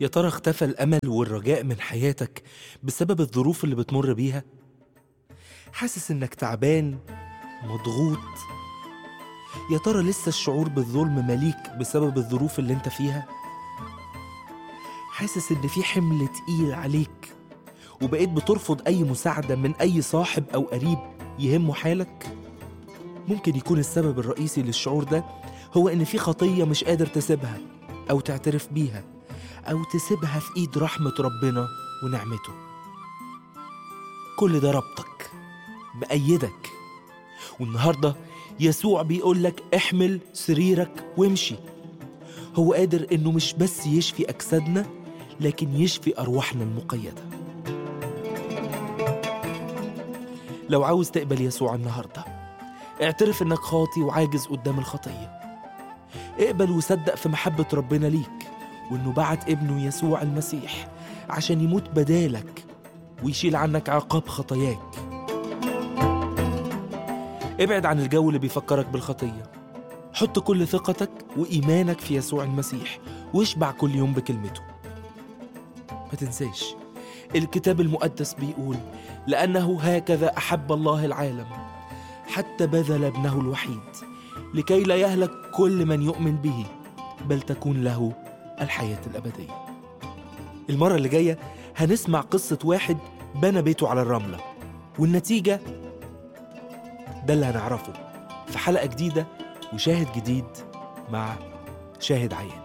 يا ترى اختفى الأمل والرجاء من حياتك بسبب الظروف اللي بتمر بيها؟ حاسس إنك تعبان مضغوط يا ترى لسه الشعور بالظلم مليك بسبب الظروف اللي انت فيها؟ حاسس إن في حمل تقيل عليك وبقيت بترفض أي مساعدة من أي صاحب أو قريب يهمه حالك؟ ممكن يكون السبب الرئيسي للشعور ده هو إن في خطية مش قادر تسيبها أو تعترف بيها أو تسيبها في إيد رحمة ربنا ونعمته كل ده ربطك مأيدك والنهاردة يسوع بيقول لك احمل سريرك وامشي هو قادر إنه مش بس يشفي أجسادنا لكن يشفي أرواحنا المقيدة لو عاوز تقبل يسوع النهارده اعترف انك خاطي وعاجز قدام الخطيه اقبل وصدق في محبه ربنا ليك وانه بعت ابنه يسوع المسيح عشان يموت بدالك ويشيل عنك عقاب خطاياك ابعد عن الجو اللي بيفكرك بالخطيه حط كل ثقتك وايمانك في يسوع المسيح واشبع كل يوم بكلمته ما تنساش الكتاب المقدس بيقول لانه هكذا احب الله العالم حتى بذل ابنه الوحيد لكي لا يهلك كل من يؤمن به بل تكون له الحياه الابديه المره اللي جايه هنسمع قصه واحد بنى بيته على الرمله والنتيجه ده اللي هنعرفه في حلقه جديده وشاهد جديد مع شاهد عيان